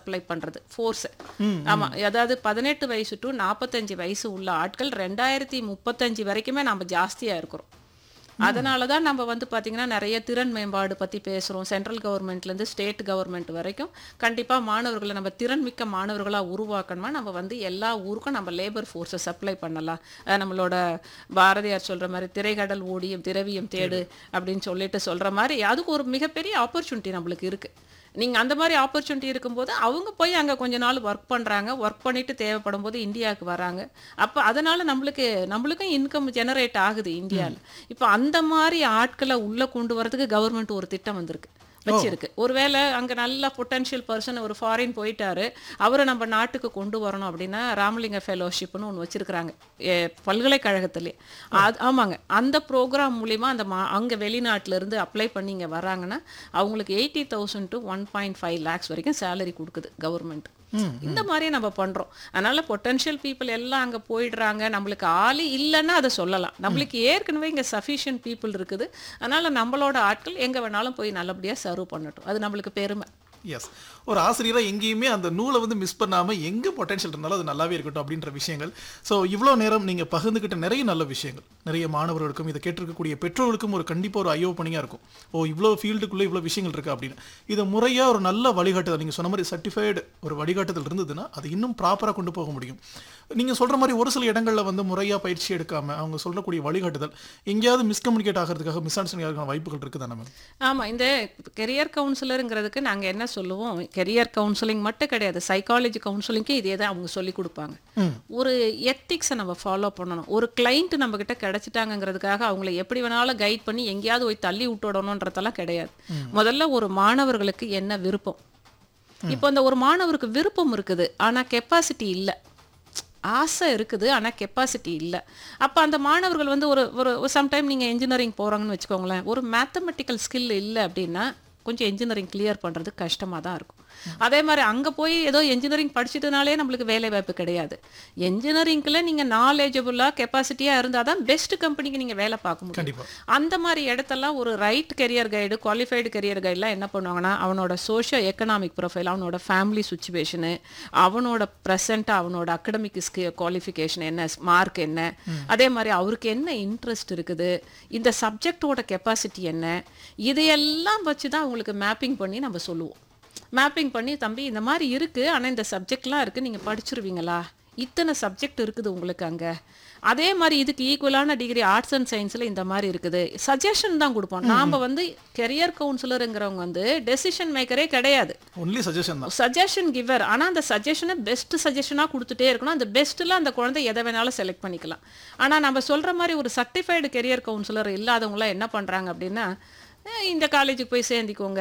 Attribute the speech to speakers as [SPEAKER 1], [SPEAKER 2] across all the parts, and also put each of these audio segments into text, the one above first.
[SPEAKER 1] supply பண்றது force ஆமா அதாவது பதினெட்டு வயசு டு நாற்பத்தஞ்சு வயசு உள்ள ஆட்கள் ரெண்டாயிரத்தி முப்பத்தஞ்சு வரைக்குமே நம்ம ஜாஸ்தியா இருக்கிறோம் அதனால தான் நம்ம வந்து பார்த்திங்கன்னா நிறைய திறன் மேம்பாடு பற்றி பேசுகிறோம் சென்ட்ரல் கவர்மெண்ட்லேருந்து ஸ்டேட் கவர்மெண்ட் வரைக்கும் கண்டிப்பாக மாணவர்களை நம்ம திறன்மிக்க மாணவர்களாக உருவாக்கணுமா நம்ம வந்து எல்லா ஊருக்கும் நம்ம லேபர் ஃபோர்ஸை சப்ளை பண்ணலாம் அஹ் நம்மளோட பாரதியார் சொல்கிற மாதிரி திரைக்கடல் ஓடியம் திரவியம் தேடு அப்படின்னு சொல்லிட்டு சொல்கிற மாதிரி அதுக்கு ஒரு மிகப்பெரிய ஆப்பர்ச்சுனிட்டி நம்மளுக்கு இருக்குது நீங்கள் அந்த மாதிரி ஆப்பர்ச்சுனிட்டி இருக்கும்போது அவங்க போய் அங்கே கொஞ்ச நாள் ஒர்க் பண்ணுறாங்க ஒர்க் பண்ணிட்டு தேவைப்படும் போது இந்தியாவுக்கு வராங்க அப்போ அதனால நம்மளுக்கு நம்மளுக்கும் இன்கம் ஜெனரேட் ஆகுது இந்தியாவில் இப்போ அந்த மாதிரி ஆட்களை உள்ளே கொண்டு வரதுக்கு கவர்மெண்ட் ஒரு திட்டம் வந்திருக்கு வச்சிருக்கு ஒருவேளை அங்கே நல்ல பொட்டன்ஷியல் பர்சன் ஒரு ஃபாரின் போயிட்டாரு அவரை நம்ம நாட்டுக்கு கொண்டு வரணும் அப்படின்னா ராமலிங்க ஃபெலோஷிப்னு ஒன்று வச்சிருக்கிறாங்க எ, பல்கலைக்கழகத்திலே அது ஆமாங்க அந்த ப்ரோக்ராம் மூலிமா அந்த மா அங்கே வெளிநாட்டுல இருந்து அப்ளை பண்ணி இங்கே வராங்கன்னா அவங்களுக்கு eighty thousand to one point five lakhs வரைக்கும் சேலரி கொடுக்குது கவர்மெண்ட் இந்த மாதிரியே நம்ம பண்றோம் அதனால பொட்டன்ஷியல் பீப்புள் எல்லாம் அங்க போயிடுறாங்க நம்மளுக்கு ஆளு இல்லைன்னா அதை சொல்லலாம் நம்மளுக்கு ஏற்கனவே இங்க சஃபிஷியன்ட் பீப்புள் இருக்குது அதனால நம்மளோட ஆட்கள் எங்க வேணாலும் போய் நல்லபடியா சர்வ் பண்ணட்டும் அது நம்மளுக்கு பெருமை
[SPEAKER 2] எஸ் ஒரு ஆசிரியராக எங்கேயுமே அந்த நூலை வந்து மிஸ் பண்ணாமல் எங்கே பொட்டன்ஷியல் இருந்தாலும் அது நல்லாவே இருக்கட்டும் அப்படின்ற விஷயங்கள் ஸோ இவ்வளோ நேரம் நீங்கள் பகிர்ந்துக்கிட்ட நிறைய நல்ல விஷயங்கள் நிறைய மாணவர்களுக்கும் இதை கேட்டிருக்கக்கூடிய பெற்றோர்களுக்கும் ஒரு கண்டிப்பாக ஒரு ஐயோ பணியாக இருக்கும் ஓ இவ்வளோ ஃபீல்டுக்குள்ளே இவ்வளோ விஷயங்கள் இருக்குது அப்படின்னு இதை முறையாக ஒரு நல்ல வழிகாட்டுதல் நீங்கள் சொன்ன மாதிரி சர்டிஃபைடு ஒரு வழிகாட்டுதல் இருந்ததுன்னா அது இன்னும் ப்ராப்பராக கொண்டு போக முடியும் நீங்கள் சொல்கிற மாதிரி ஒரு சில இடங்களில் வந்து முறையாக பயிற்சி எடுக்காமல் அவங்க சொல்லக்கூடிய வழிகாட்டுதல் எங்கேயாவது மிஸ்கம்யூனிகேட் ஆகிறதுக்காக மிஸ் அண்டர்ஸ்டாண்டிங் ஆகிறதுக்கான வாய்ப்புகள் இருக்குது தானே மேம்
[SPEAKER 1] ஆமா இந்த கெரியர் கவுன்சிலருங்கிறதுக்கு நாங்க என்ன சொல்லுவோம் கெரியர் கவுன்சிலிங் மட்டும் கிடையாது சைக்காலஜி கவுன்சிலிங்க்கு இதே தான் அவங்க சொல்லி கொடுப்பாங்க ஒரு எத்திக்ஸை நம்ம ஃபாலோ பண்ணணும் ஒரு கிளைண்ட் நம்ம கிட்ட கிடைச்சிட்டாங்கங்கிறதுக்காக அவங்கள எப்படி வேணாலும் கைட் பண்ணி எங்கேயாவது போய் தள்ளி விட்டுடணுன்றதெல்லாம் கிடையாது முதல்ல ஒரு மாணவர்களுக்கு என்ன விருப்பம் இப்போ அந்த ஒரு மாணவருக்கு விருப்பம் இருக்குது ஆனா கெப்பாசிட்டி இல்லை ஆசை இருக்குது ஆனால் கெப்பாசிட்டி இல்லை அப்போ அந்த மாணவர்கள் வந்து ஒரு ஒரு சம்டைம் நீங்கள் இன்ஜினியரிங் போகிறாங்கன்னு வச்சுக்கோங்களேன் ஒரு மேத்தமெட்டிக்கல் ஸ்கில் இல்லை அப்படின்னா கொஞ்சம் இன்ஜினியரிங் கிளியர் பண்ணுறது கஷ்டமாக தான் இருக்கும் அதே மாதிரி அங்கே போய் ஏதோ இன்ஜினியரிங் படிச்சிட்டனாலே நம்மளுக்கு வேலை வாய்ப்பு கிடையாது என்ஜினியரிங்க்குள்ள நீங்கள் நாலேஜபுளாக கெப்பாசிட்டியாக இருந்தால் தான் பெஸ்ட் கம்பெனிக்கு நீங்கள் வேலை பார்க்க முடியும்
[SPEAKER 2] கண்டிப்பா
[SPEAKER 1] அந்த மாதிரி இடத்தெல்லாம் ஒரு right career guide qualified career கைடெலாம் என்ன பண்ணுவாங்கன்னா அவனோட சோஷியோ எக்கனாமிக் ப்ரொஃபைல் அவனோட ஃபேமிலி சுச்சுவேஷனு அவனோட ப்ரெசண்ட்டாக அவனோட அகடமிக் ஸ்கி குவாலிஃபிகேஷன் என்ன மார்க் என்ன அதே மாதிரி அவருக்கு என்ன இன்ட்ரெஸ்ட் இருக்குது இந்த சப்ஜெக்டோட கெப்பாசிட்டி என்ன இதையெல்லாம் வச்சு தான் அவங்களுக்கு மேப்பிங் பண்ணி நம்ம சொல்லுவோம் மேப்பிங் பண்ணி தம்பி இந்த மாதிரி இருக்குது ஆனால் இந்த சப்ஜெக்ட்லாம் இருக்குது நீங்கள் படிச்சிருவீங்களா இத்தனை சப்ஜெக்ட் இருக்குது உங்களுக்கு அங்கே அதே மாதிரி இதுக்கு ஈக்குவலான டிகிரி ஆர்ட்ஸ் அண்ட் சயின்ஸில் இந்த மாதிரி இருக்குது சஜஷன் தான் கொடுப்போம் நாம் வந்து கெரியர் கவுன்சிலருங்கிறவங்க வந்து டெசிஷன் மேக்கரே கிடையாது
[SPEAKER 2] ஒன்லி சஜஷன் தான்
[SPEAKER 1] சஜஷன் கிவர் ஆனால் அந்த சஜஷனை பெஸ்ட் சஜஷனாக கொடுத்துட்டே இருக்கணும் அந்த பெஸ்ட்டில் அந்த குழந்தை எதை வேணாலும் செலக்ட் பண்ணிக்கலாம் ஆனால் நம்ம சொல்கிற மாதிரி ஒரு சர்டிஃபைடு கெரியர் கவுன்சிலர் இல்லாதவங்களாம் என்ன பண்ணுறாங்க அப்படின்னா "அஹ், இந்த காலேஜுக்கு போய் சேர்ந்திக்கோங்க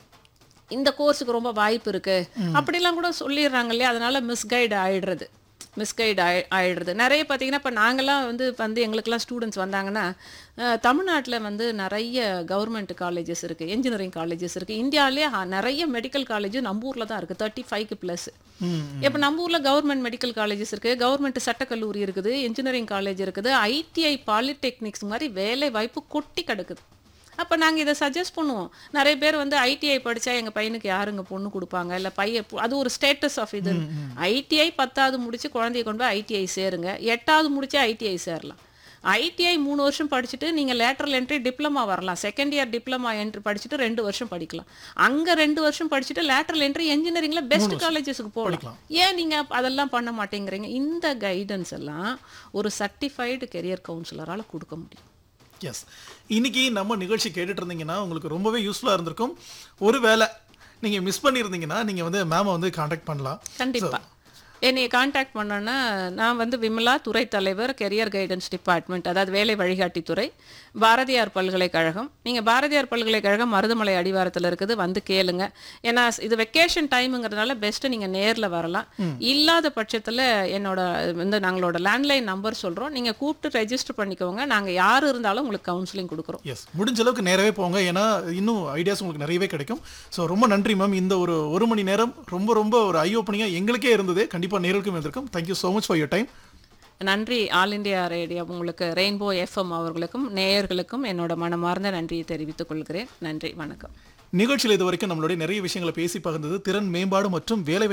[SPEAKER 1] இந்த கோர்ஸுக்கு ரொம்ப வாய்ப்பு இருக்கு அப்படிலாம் கூட சொல்லிடுறாங்க இல்லையா அதனால மிஸ்கைடு ஆயிடுறது மிஸ்கைடு ஆயி ஆயிடுறது நிறைய பார்த்தீங்கன்னா இப்போ நாங்கள்லாம் வந்து வந்து எங்களுக்கெல்லாம் ஸ்டூடெண்ட்ஸ் வந்தாங்கன்னா தமிழ்நாட்டில் வந்து நிறைய கவர்மெண்ட் காலேஜஸ் இருக்குது இன்ஜினியரிங் காலேஜஸ் இருக்குது இந்தியாவிலே நிறைய மெடிக்கல் காலேஜ் நம்ம ஊரில் தான் இருக்குது தேர்ட்டி ஃபைவ்க்கு ப்ளஸ் இப்போ நம்ம ஊரில் கவர்மெண்ட் மெடிக்கல் காலேஜஸ் இருக்குது கவர்மெண்ட் சட்டக்கல்லூரி இருக்குது இன்ஜினியரிங் காலேஜ் இருக்குது ஐடிஐ பாலிடெக்னிக்ஸ் மாதிரி வேலை வாய்ப்பு கொட்டி கிடக்குது அப்போ நாங்கள் இதை சஜஸ்ட் பண்ணுவோம் நிறைய பேர் வந்து ஐடிஐ படித்தா எங்கள் பையனுக்கு யாருங்க பொண்ணு கொடுப்பாங்க இல்லை பையன் பு- அது ஒரு ஸ்டேட்டஸ் ஆஃப் இது ஐடிஐ பத்தாவது முடிச்சு குழந்தைய கொண்டு போய் ஐடிஐ சேருங்க எட்டாவது முடிச்சு ஐடிஐ சேரலாம் ஐடிஐ மூணு வருஷம் படிச்சுட்டு நீங்கள் லேட்டரல் என்ட்ரி டிப்ளமா வரலாம் செகண்ட் இயர் டிப்ளமா என்ட்ரி படிச்சுட்டு ரெண்டு வருஷம் படிக்கலாம் அங்கே ரெண்டு வருஷம் படிச்சுட்டு லேட்டரல் என்ட்ரி இன்ஜினியரிங்கில் பெஸ்ட் காலேஜஸ்க்கு போகலாம் ஏன் நீங்கள் அதெல்லாம் பண்ண மாட்டேங்கிறீங்க இந்த கைடன்ஸ் எல்லாம் ஒரு சர்டிஃபைடு கெரியர் கவுன்சிலரால் கொடுக்க முடியும்
[SPEAKER 2] எஸ் இன்னைக்கு நம்ம நிகழ்ச்சி கேட்டுட்டு இருந்தீங்கன்னா உங்களுக்கு ரொம்பவே யூஸ்ஃபுல்லாக இருந்திருக்கும் ஒருவேளை நீங்கள் மிஸ் பண்ணியிருந்தீங்கன்னா நீங்கள் வந்து மேமை வந்து காண்டாக்ட் பண்ணலாம்
[SPEAKER 1] கண்டிப்பா என்னைய காண்டாக்ட் பண்ணோன்னா நான் வந்து விமலா துறை தலைவர் கெரியர் கைடன்ஸ் டிபார்ட்மெண்ட் அதாவது வேலை வழிகாட்டி துறை பாரதியார் பல்கலைக்கழகம் நீங்கள் பாரதியார் பல்கலைக்கழகம் மருதமலை அடிவாரத்தில் இருக்குது வந்து கேளுங்க ஏன்னா இது வெக்கேஷன் டைமுங்கிறதுனால பெஸ்ட்டு நீங்கள் நேரில் வரலாம் இல்லாத பட்சத்தில் என்னோட வந்து நாங்களோட லேண்ட்லைன் நம்பர் சொல்கிறோம் நீங்கள் கூப்பிட்டு ரெஜிஸ்டர் பண்ணிக்கோங்க நாங்கள் யார் இருந்தாலும் உங்களுக்கு கவுன்சிலிங் கொடுக்குறோம்
[SPEAKER 2] எஸ் முடிஞ்ச அளவுக்கு நேரவே போங்க ஏன்னா இன்னும் ஐடியாஸ் உங்களுக்கு நிறையவே கிடைக்கும் ஸோ ரொம்ப நன்றி மேம் இந்த ஒரு ஒரு மணி நேரம் ரொம்ப ரொம்ப ஒரு ஐ ஓப்பனிங்காக எங்களுக்கே இருந்தது கண்டிப்பாக நேர்களுக்கும் இருந்திருக்கும் thank you so much for your time
[SPEAKER 1] நன்றி ஆல் இந்தியா ரேடியோ உங்களுக்கு ரெயின்போ எஃப்எம் அவர்களுக்கும் நேயர்களுக்கும் என்னோட மனமார்ந்த நன்றியை தெரிவித்துக் கொள்கிறேன் நன்றி வணக்கம்
[SPEAKER 2] நிகழ்ச்சியில் இது வரைக்கும் நம்மளுடைய நிறைய விஷயங்களை பேசி பகிர்ந்தது திறன் மேம்பாடு மற்றும் வேலை